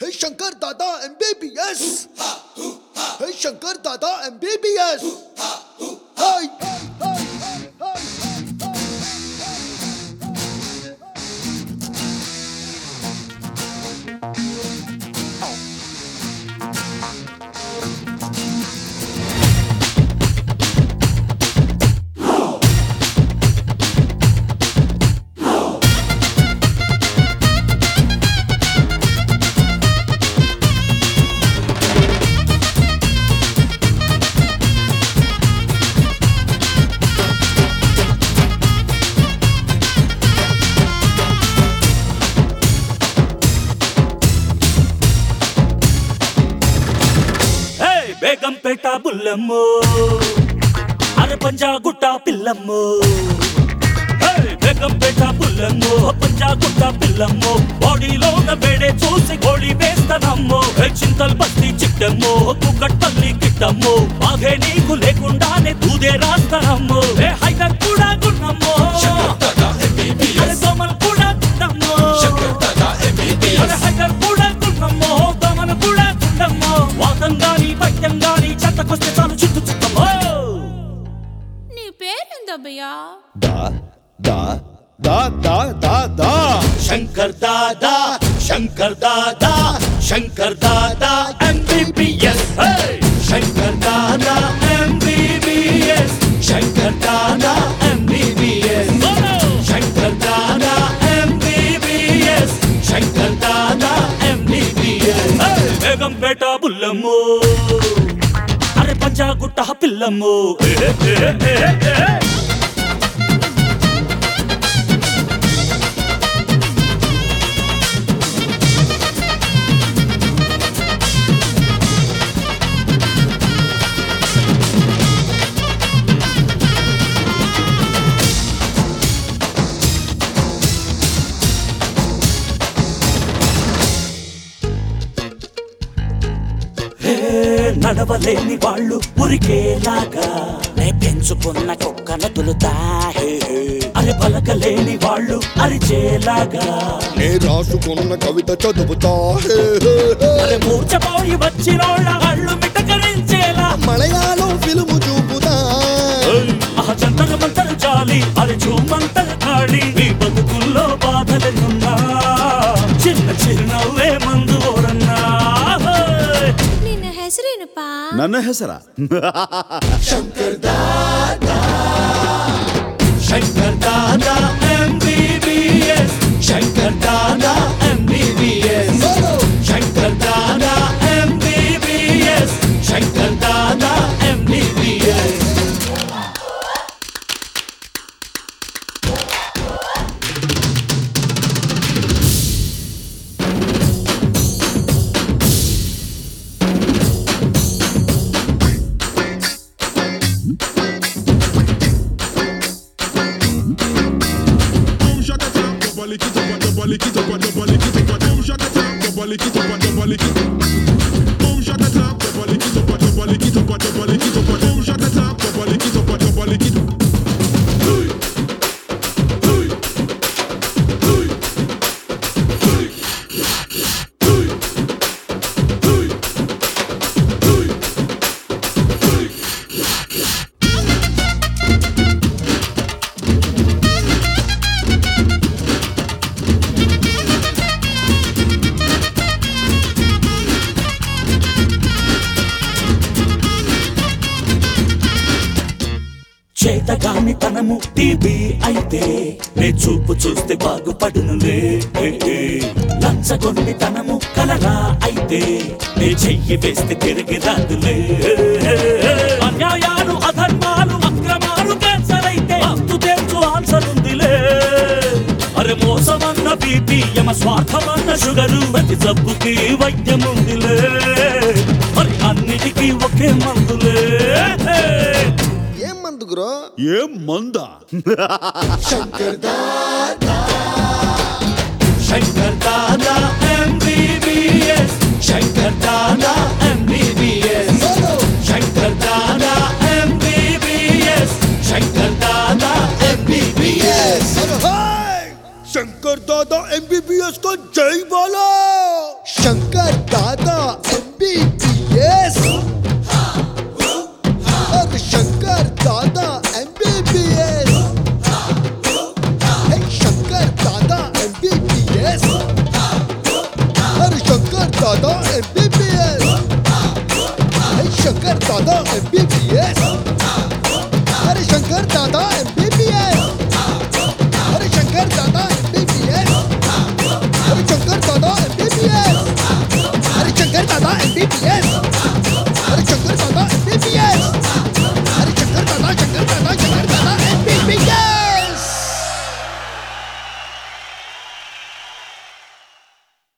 Hey Shankar Dada MBBS. Hey Shankar Dada MBBS. Hey. హే బేగంపేట బుల్లమ్ము అరే పంజాగుట్ట పిల్లమ్ము హే బేగంపేట బుల్లమ్ము పంజాగుట్ట పిల్లమ్ము బాడీలో ఉన్న వేడే చూసి గోళీ వేస్తానమ్ము హే చింతల్ బస్తి చిట్టమ్ము కుక్కట్పల్లి కిట్టమ్ము బాగే నీకు లేకుండానే దూదే రాస్తానమ్ము హే హైదర్ కూడా గున్నమ్ము అరే దోమలు కూడా గున్నమ్ము అరే హైదర్ కూడా గున్నమ్ము దోమలు కూడా గున్నమ్ము వాతం గాని పట్యం గాని చెత్తకొస్తే చాలు చుట్టు చుట్టమ్మో నీ పేరేందబ్బయ్యా Da da da da da da. Shankar Dada Shankar Dada Shankar Dada MBBS Shankar Dada MBBS Shankar Dada MBBS Shankar Dada MBBS Shankar Dada MBBS Begumpet బుల్లమ్ము అరే పంజాగుట్ట పిల్లమ్ము ఏ, ఏ, ఏ, ఏ. హే, నడవలేని వాళ్ళు ఉరికేలాగా నే పెంచుకున్న కుక్కను తులుతా హే, హే. అరే పలకలేని వాళ్ళు అరిచేలాగా నే రాసుకున్న కవిత చదువుతా హే, హే, హే. అరే మూర్చపోయి వచ్చినోళ్ళ అళ్ళు మిటకరించేలా మలయాళం ఫిల్ము చూపుతా ఆ జంతర మంతర చాలి అరే చూమంతర ఖాళీ మీ బతుకుల్లో బాధలెన్నున్నా చిన్న చిరునవ్వే మందు ఓరన్నా హే. ನಿನ್ನ ಹೆಸರೇನಪ್ಪಾ ನನ್ನ ಹೆಸರ Shankar Dada MBBS Shankar Dada MBBS Shankar Dada MBBS Shankar Dada MBBS Boom shaka tap, double lick it up, and double lick it up, and double lick it up, and boom shaka tap, double lick it up, and double lick it up. Boom shaka tap, double lick it up, and double lick it up, and double lick it up, and boom shaka tap, double lick it up, and double lick it up. Hey, hey, hey, hey, hey, hey, hey. చేతగాని తనము TB అయితే నే చూపు చూస్తే బాగుపడునులే ఏ, ఏ. లంచగొండి తనము కలరా అయితే నే చెయ్యి వేస్తే తిరిగి రాదులే ఏ, ఏ, ఏ. అన్యాయాలు అధర్మాలు అక్రమాలు క్యాన్సర్ అయితే అంతు తెలుసు ఆన్సర్ ఉందిలే అరే మోసమన్న బీపీ యమ స్వార్థమన్న షుగరు ప్రతి జబ్బుకి వైద్యం ఉందిలే మరి అన్నిటికీ ఒకే మందులే ఏం మందు గురు ಏ ಮಂದ Shankar Dada MBBS Shankar Dada MBBS Shankar Dada MBBS Shankar Dada MBBS Shankar Dada MBBS को जय बोलो శంకర్ దాదా ఎంబీ